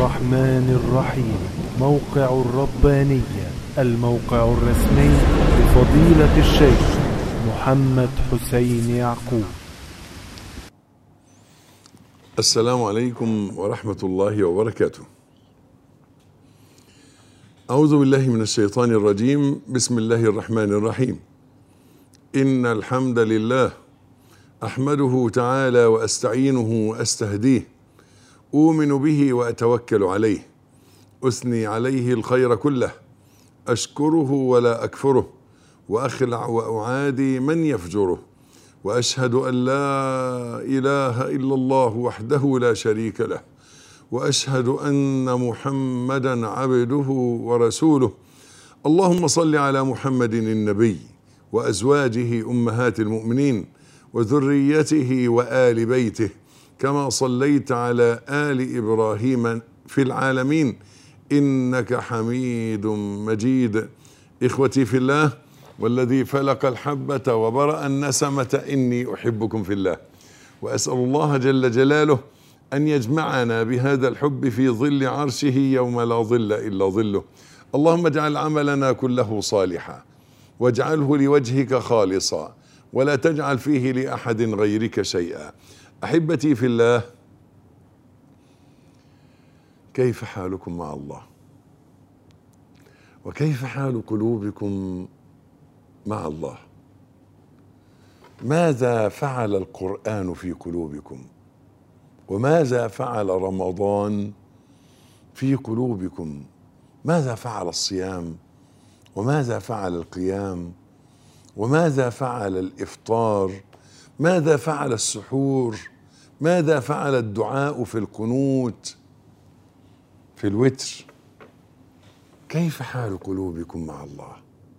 الرحمن الرحيم موقع الربانية الموقع الرسمي لفضيلة الشيخ محمد حسين يعقوب السلام عليكم ورحمة الله وبركاته. أعوذ بالله من الشيطان الرجيم، بسم الله الرحمن الرحيم. إن الحمد لله أحمده تعالى وأستعينه وأستهديه. أؤمن به وأتوكل عليه. أثني عليه الخير كله. أشكره ولا أكفره. وأخلع وأعادي من يفجره. واشهد ان لا اله الا الله وحده لا شريك له واشهد ان محمدا عبده ورسوله اللهم صل على محمد النبي وازواجه امهات المؤمنين وذريته وال بيته كما صليت على ال ابراهيم في العالمين انك حميد مجيد اخوتي في الله والذي فلق الحبة وبرأ النسمة إني أحبكم في الله وأسأل الله جل جلاله أن يجمعنا بهذا الحب في ظل عرشه يوم لا ظل إلا ظله اللهم اجعل عملنا كله صالحا واجعله لوجهك خالصا ولا تجعل فيه لأحد غيرك شيئا أحبتي في الله كيف حالكم مع الله وكيف حال قلوبكم مع الله ماذا فعل القران في قلوبكم وماذا فعل رمضان في قلوبكم ماذا فعل الصيام وماذا فعل القيام وماذا فعل الافطار ماذا فعل السحور ماذا فعل الدعاء في القنوت في الوتر كيف حال قلوبكم مع الله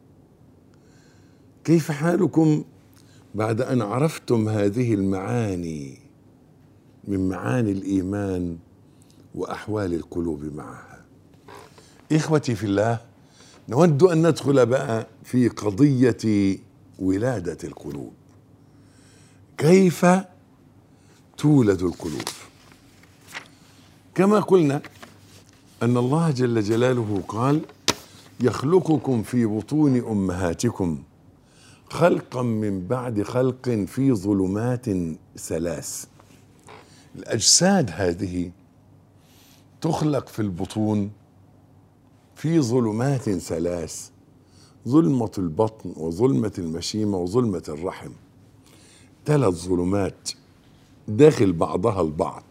كيف حالكم بعد ان عرفتم هذه المعاني من معاني الايمان واحوال القلوب معها اخوتي في الله نود ان ندخل بقى في قضيه ولاده القلوب كيف تولد القلوب كما قلنا ان الله جل جلاله قال يخلقكم في بطون امهاتكم خلقا من بعد خلق في ظلمات ثلاث الاجساد هذه تخلق في البطون في ظلمات ثلاث ظلمة البطن وظلمة المشيمة وظلمة الرحم ثلاث ظلمات داخل بعضها البعض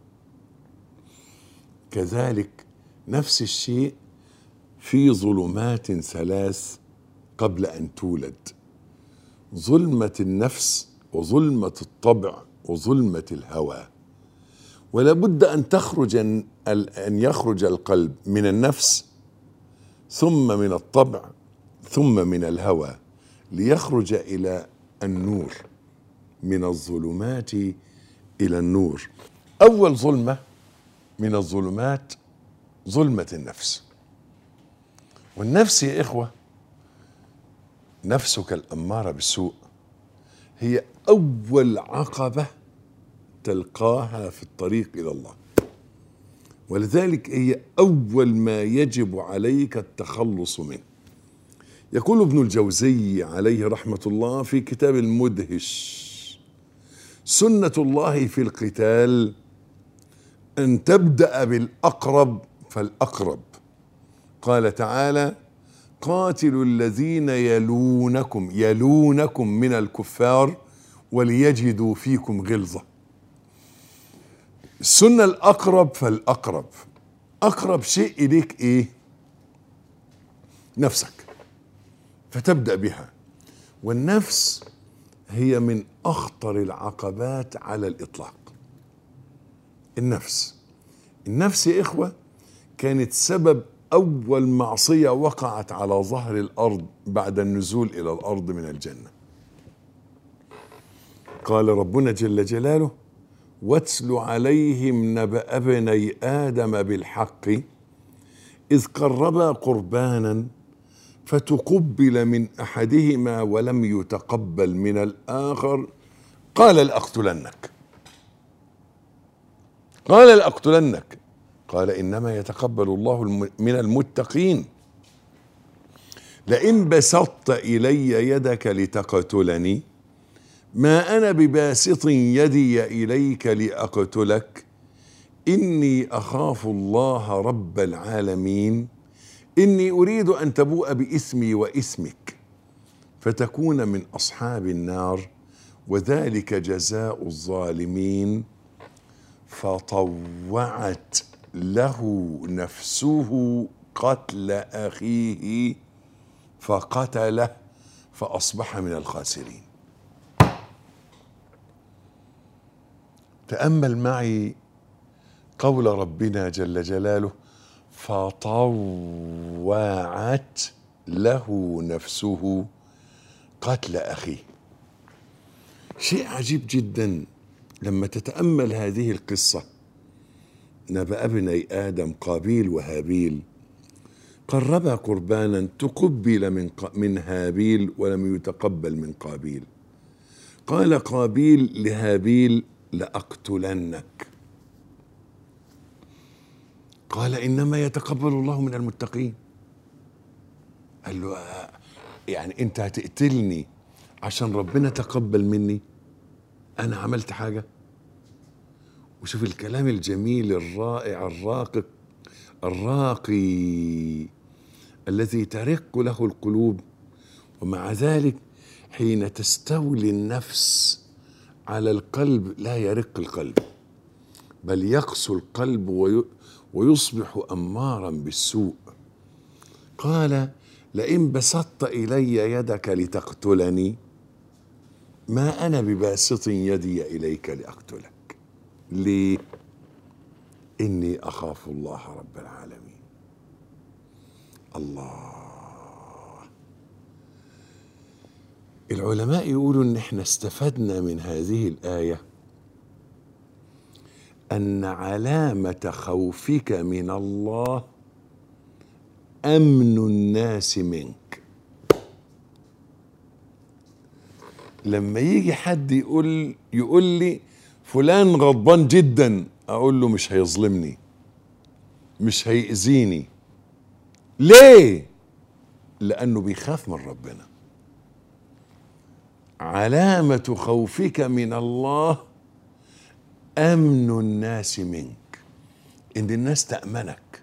كذلك نفس الشيء في ظلمات ثلاث قبل ان تولد ظلمة النفس وظلمة الطبع وظلمة الهوى ولا بد أن تخرج أن يخرج القلب من النفس ثم من الطبع ثم من الهوى ليخرج إلى النور من الظلمات إلى النور أول ظلمة من الظلمات ظلمة النفس والنفس يا إخوة نفسك الأمارة بالسوء هي أول عقبة تلقاها في الطريق إلى الله ولذلك هي أول ما يجب عليك التخلص منه يقول ابن الجوزي عليه رحمة الله في كتاب المدهش سنة الله في القتال أن تبدأ بالأقرب فالأقرب قال تعالى قاتلوا الذين يلونكم يلونكم من الكفار وليجدوا فيكم غلظة السنة الأقرب فالأقرب أقرب شيء إليك إيه نفسك فتبدأ بها والنفس هي من أخطر العقبات على الإطلاق النفس النفس يا إخوة كانت سبب أول معصية وقعت على ظهر الأرض بعد النزول إلى الأرض من الجنة قال ربنا جل جلاله واتل عليهم نبأ ابني آدم بالحق إذ قربا قربانا فتقبل من أحدهما ولم يتقبل من الآخر قال لأقتلنك قال لأقتلنك قال انما يتقبل الله الم- من المتقين لئن بسطت الي يدك لتقتلني ما انا بباسط يدي اليك لاقتلك اني اخاف الله رب العالمين اني اريد ان تبوء باثمي واثمك فتكون من اصحاب النار وذلك جزاء الظالمين فطوعت له نفسه قتل اخيه فقتله فاصبح من الخاسرين تامل معي قول ربنا جل جلاله فطوعت له نفسه قتل اخيه شيء عجيب جدا لما تتامل هذه القصه نبأ ابني ادم قابيل وهابيل قربا قربانا تقبل من ق- من هابيل ولم يتقبل من قابيل قال قابيل لهابيل لاقتلنك قال انما يتقبل الله من المتقين قال له آه، يعني انت هتقتلني عشان ربنا تقبل مني انا عملت حاجه وشوف الكلام الجميل الرائع الراقق الراقي الذي ترق له القلوب ومع ذلك حين تستولي النفس على القلب لا يرق القلب بل يقسو القلب وي- ويصبح امارا بالسوء قال لئن بسطت الي يدك لتقتلني ما انا بباسط يدي اليك لاقتلك ليه اني اخاف الله رب العالمين الله العلماء يقولوا ان احنا استفدنا من هذه الايه ان علامه خوفك من الله امن الناس منك لما يجي حد يقول يقول لي فلان غضبان جدا اقول له مش هيظلمني مش هيأذيني ليه لانه بيخاف من ربنا علامه خوفك من الله امن الناس منك ان الناس تامنك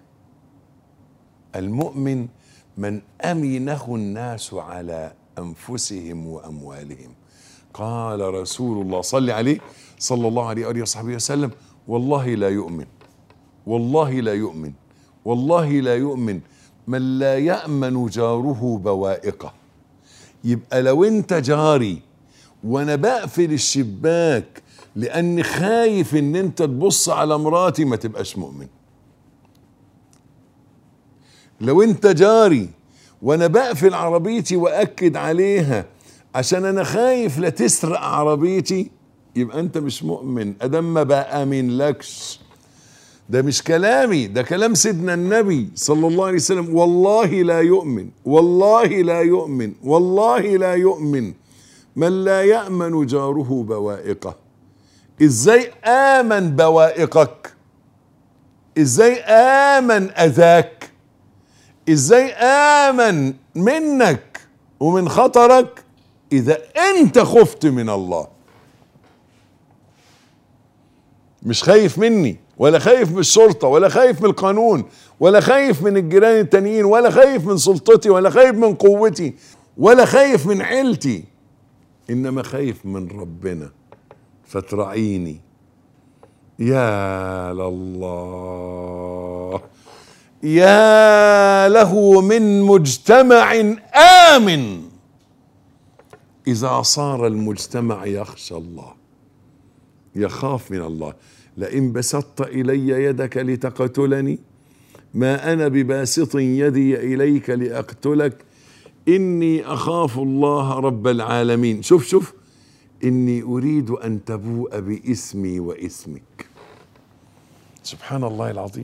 المؤمن من امنه الناس على انفسهم واموالهم قال رسول الله صل عليه صلى الله عليه واله وصحبه وسلم والله لا يؤمن والله لا يؤمن والله لا يؤمن من لا يامن جاره بوائقه يبقى لو انت جاري وانا بقفل الشباك لاني خايف ان انت تبص على مراتي ما تبقاش مؤمن لو انت جاري وانا بقفل عربيتي واكد عليها عشان انا خايف لا تسرق عربيتي يبقى انت مش مؤمن ادم ما بامن لكش ده مش كلامي ده كلام سيدنا النبي صلى الله عليه وسلم والله لا يؤمن والله لا يؤمن والله لا يؤمن من لا يأمن جاره بوائقه ازاي آمن بوائقك ازاي آمن أذاك ازاي آمن منك ومن خطرك إذا أنت خفت من الله مش خايف مني ولا خايف من الشرطة ولا خايف من القانون ولا خايف من الجيران التانيين ولا خايف من سلطتي ولا خايف من قوتي ولا خايف من عيلتي إنما خايف من ربنا فترعيني يا لله يا له من مجتمع آمن إذا صار المجتمع يخشى الله يخاف من الله لئن بسطت الي يدك لتقتلني ما انا بباسط يدي اليك لاقتلك اني اخاف الله رب العالمين شوف شوف اني اريد ان تبوء باثمي واثمك سبحان الله العظيم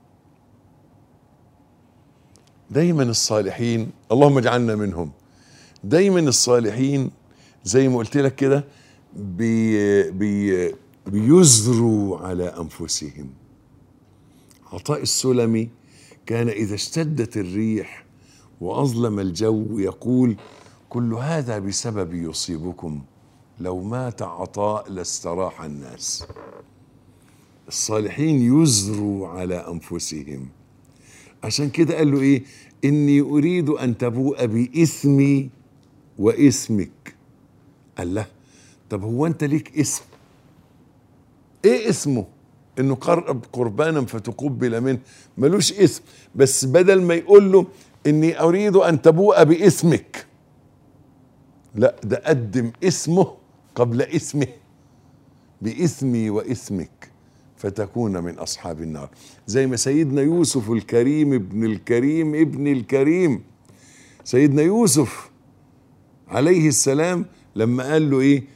دايما الصالحين اللهم اجعلنا منهم دايما الصالحين زي ما قلت لك كده بي بي بيزروا على انفسهم عطاء السلمي كان إذا اشتدت الريح وأظلم الجو يقول كل هذا بسبب يصيبكم لو مات عطاء لاستراح الناس الصالحين يزروا على أنفسهم عشان كده قال له إيه إني أريد أن تبوء بإثمي وإثمك قال له طب هو أنت ليك اسم إيه اسمه انه قرب قربانا فتقبل منه ملوش اسم بس بدل ما يقول له اني اريد ان تبوء باسمك لا ده قدم اسمه قبل اسمه باسمي واسمك فتكون من اصحاب النار زي ما سيدنا يوسف الكريم ابن الكريم ابن الكريم سيدنا يوسف عليه السلام لما قال له ايه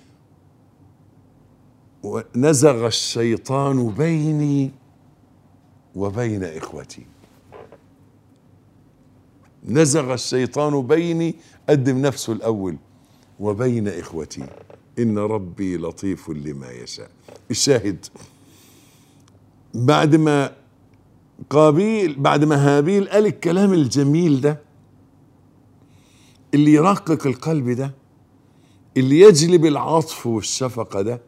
ونزغ الشيطان بيني وبين اخوتي نزغ الشيطان بيني قدم نفسه الاول وبين اخوتي ان ربي لطيف لما يشاء الشاهد بعد ما قابيل بعد ما هابيل قال الكلام الجميل ده اللي يرقق القلب ده اللي يجلب العطف والشفقه ده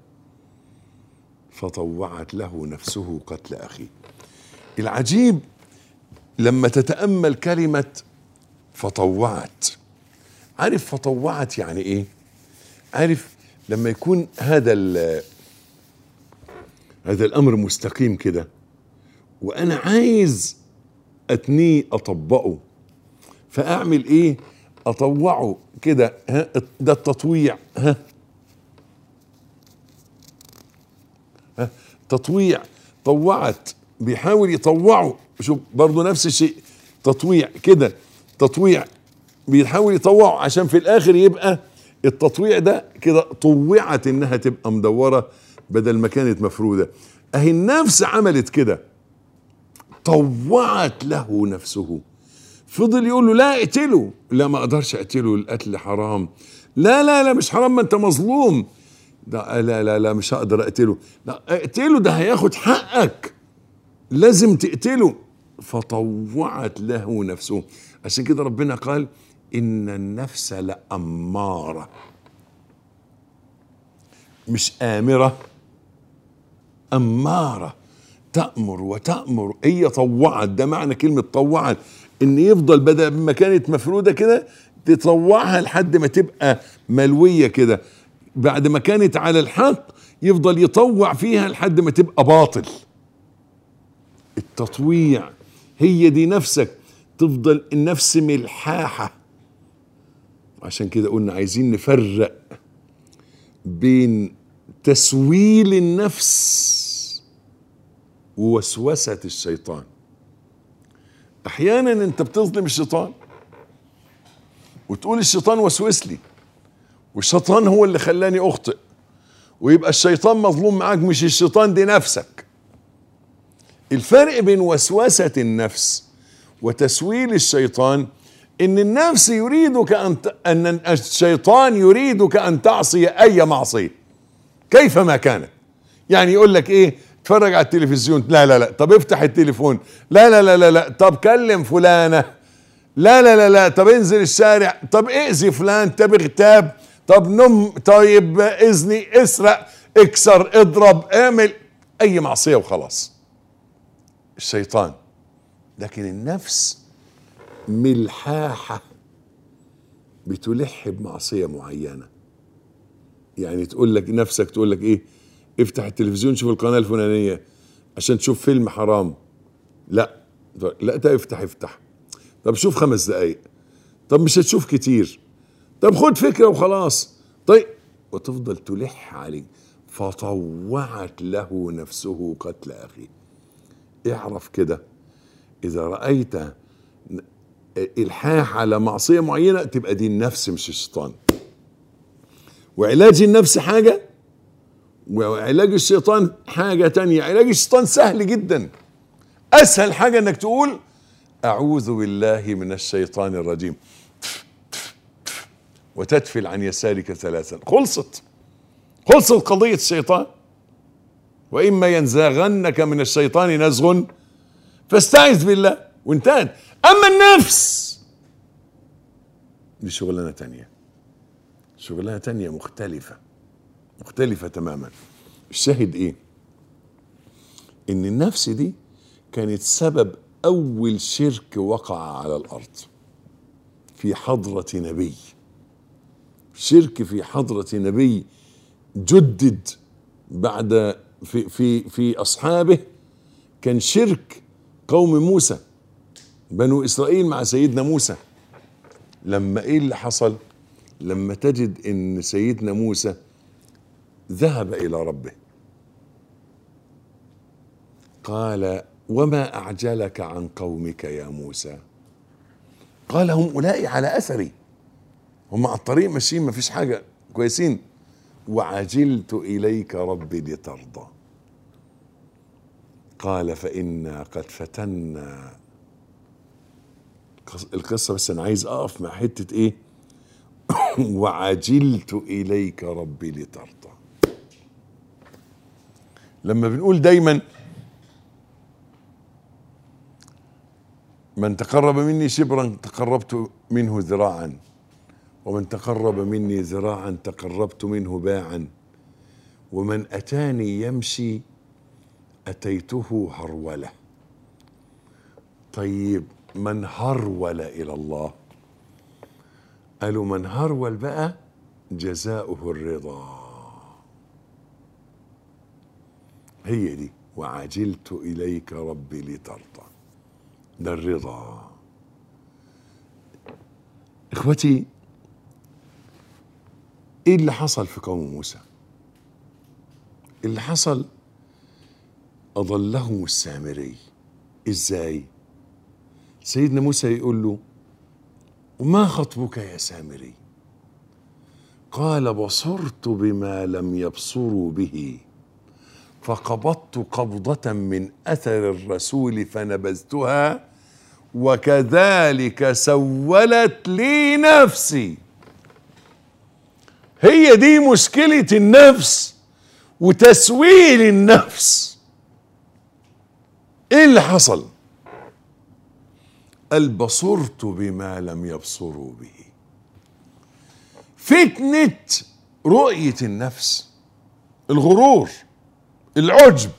فطوعت له نفسه قتل اخيه العجيب لما تتامل كلمه فطوعت عارف فطوعت يعني ايه عارف لما يكون هذا هذا الامر مستقيم كده وانا عايز اتنيه اطبقه فاعمل ايه اطوعه كده ها ده التطويع ها تطويع طوعت بيحاول يطوعه شوف برضه نفس الشيء تطويع كده تطويع بيحاول يطوعه عشان في الاخر يبقى التطويع ده كده طوعت انها تبقى مدوره بدل ما كانت مفروده اهي النفس عملت كده طوعت له نفسه فضل يقول له لا اقتله لا ما اقدرش اقتله القتل حرام لا لا لا مش حرام ما انت مظلوم ده لا لا لا مش هقدر اقتله لا اقتله ده هياخد حقك لازم تقتله فطوعت له نفسه عشان كده ربنا قال ان النفس لاماره مش امره اماره تامر وتامر هي طوعت ده معنى كلمه طوعت ان يفضل بدل ما كانت مفروده كده تطوعها لحد ما تبقى ملويه كده بعد ما كانت على الحق يفضل يطوع فيها لحد ما تبقى باطل التطويع هي دي نفسك تفضل النفس ملحاحة عشان كده قلنا عايزين نفرق بين تسويل النفس ووسوسة الشيطان احيانا انت بتظلم الشيطان وتقول الشيطان وسوس لي والشيطان هو اللي خلاني اخطئ ويبقى الشيطان مظلوم معاك مش الشيطان دي نفسك الفرق بين وسوسة النفس وتسويل الشيطان ان النفس يريدك ان ت... ان الشيطان يريدك ان تعصي اي معصيه كيفما كانت يعني يقول لك ايه اتفرج على التلفزيون لا لا لا طب افتح التليفون لا لا لا لا, لا. طب كلم فلانه لا لا لا لا طب انزل الشارع طب اذي فلان طب اغتاب طب نم طيب اذني اسرق اكسر اضرب اعمل اي معصيه وخلاص الشيطان لكن النفس ملحاحه بتلح بمعصيه معينه يعني تقول لك نفسك تقول لك ايه افتح التلفزيون شوف القناه الفلانيه عشان تشوف فيلم حرام لا لا ده افتح افتح طب شوف خمس دقايق طب مش هتشوف كتير طب خد فكره وخلاص طيب وتفضل تلح عليه فطوعت له نفسه قتل اخيه اعرف كده اذا رايت الحاح على معصيه معينه تبقى دي النفس مش الشيطان وعلاج النفس حاجه وعلاج الشيطان حاجه تانية علاج الشيطان سهل جدا اسهل حاجه انك تقول اعوذ بالله من الشيطان الرجيم وتدفل عن يسارك ثلاثا خلصت خلصت قضيه الشيطان واما ينزاغنك من الشيطان نزغ فاستعذ بالله وانتهت اما النفس دي شغلانه تانية شغلانه تانية مختلفه مختلفه تماما الشاهد ايه ان النفس دي كانت سبب اول شرك وقع على الارض في حضره نبي شرك في حضره نبي جدد بعد في في في اصحابه كان شرك قوم موسى بنو اسرائيل مع سيدنا موسى لما ايه اللي حصل لما تجد ان سيدنا موسى ذهب الى ربه قال وما اعجلك عن قومك يا موسى قال هم اولئك على اثري هم على الطريق ماشيين ما فيش حاجه كويسين وعجلت اليك ربي لترضى قال فانا قد فتنا القصه بس انا عايز اقف مع حته ايه وعجلت اليك ربي لترضى لما بنقول دايما من تقرب مني شبرا تقربت منه ذراعا ومن تقرب مني ذراعا تقربت منه باعا ومن اتاني يمشي اتيته هروله طيب من هرول الى الله قالوا من هرول بقى جزاؤه الرضا هي دي وعجلت اليك ربي لترضى ده الرضا اخوتي ايه اللي حصل في قوم موسى اللي حصل اضلهم السامري ازاي سيدنا موسى يقول له وما خطبك يا سامري قال بصرت بما لم يبصروا به فقبضت قبضة من أثر الرسول فنبذتها وكذلك سولت لي نفسي هي دي مشكلة النفس وتسويل النفس ايه اللي حصل قال بصرت بما لم يبصروا به فتنة رؤية النفس الغرور العجب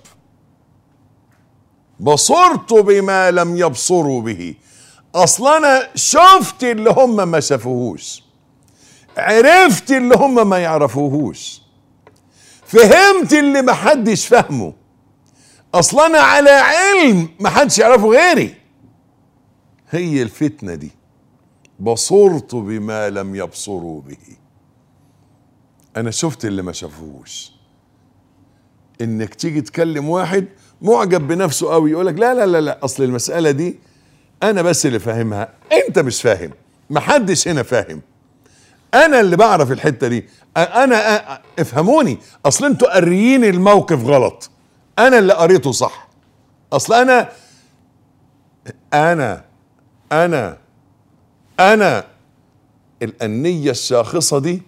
بصرت بما لم يبصروا به اصل انا شفت اللي هم ما شافوهوش عرفت اللي هم ما يعرفوهوش فهمت اللي ما حدش فهمه اصل انا على علم ما حدش يعرفه غيري هي الفتنه دي بصرت بما لم يبصروا به انا شفت اللي ما شافوهوش انك تيجي تكلم واحد معجب بنفسه قوي يقول لك لا لا لا لا اصل المساله دي انا بس اللي فاهمها انت مش فاهم محدش هنا فاهم انا اللي بعرف الحته دي انا افهموني اصل انتوا قاريين الموقف غلط انا اللي قريته صح اصل انا انا انا انا الانيه الشاخصه دي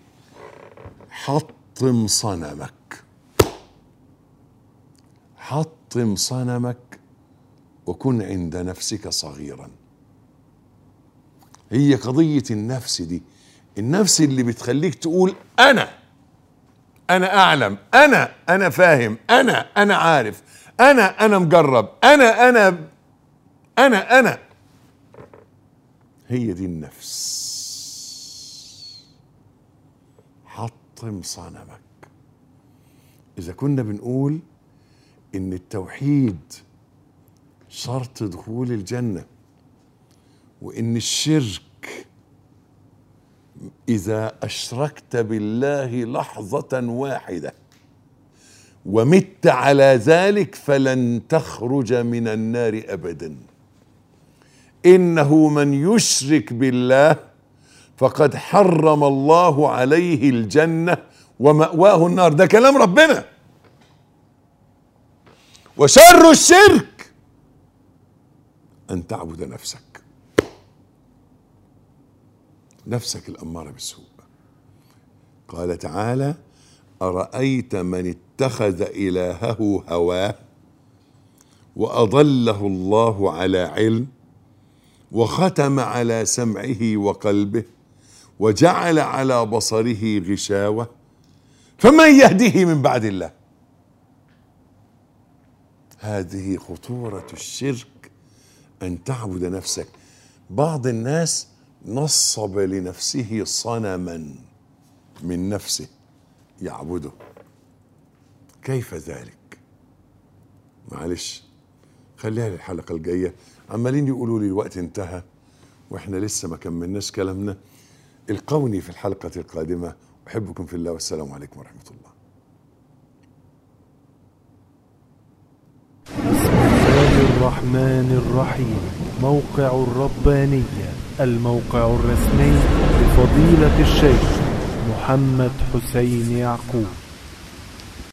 حطم صنمك حطم صنمك وكن عند نفسك صغيرا هي قضيه النفس دي النفس اللي بتخليك تقول انا انا اعلم انا انا فاهم انا انا عارف انا انا مجرب انا انا انا انا هي دي النفس حطم صنمك اذا كنا بنقول ان التوحيد شرط دخول الجنه وان الشرك اذا اشركت بالله لحظه واحده ومت على ذلك فلن تخرج من النار ابدا انه من يشرك بالله فقد حرم الله عليه الجنه وماواه النار ده كلام ربنا وشر الشرك ان تعبد نفسك نفسك الاماره بالسوء قال تعالى ارايت من اتخذ الهه هواه واضله الله على علم وختم على سمعه وقلبه وجعل على بصره غشاوه فمن يهديه من بعد الله هذه خطوره الشرك ان تعبد نفسك بعض الناس نصب لنفسه صنما من نفسه يعبده كيف ذلك معلش خليها للحلقة الجاية عمالين يقولوا لي الوقت انتهى واحنا لسه ما كملناش كلامنا القوني في الحلقة القادمة أحبكم في الله والسلام عليكم ورحمة الله بسم الله الرحمن الرحيم موقع الربانية الموقع الرسمي لفضيلة الشيخ محمد حسين يعقوب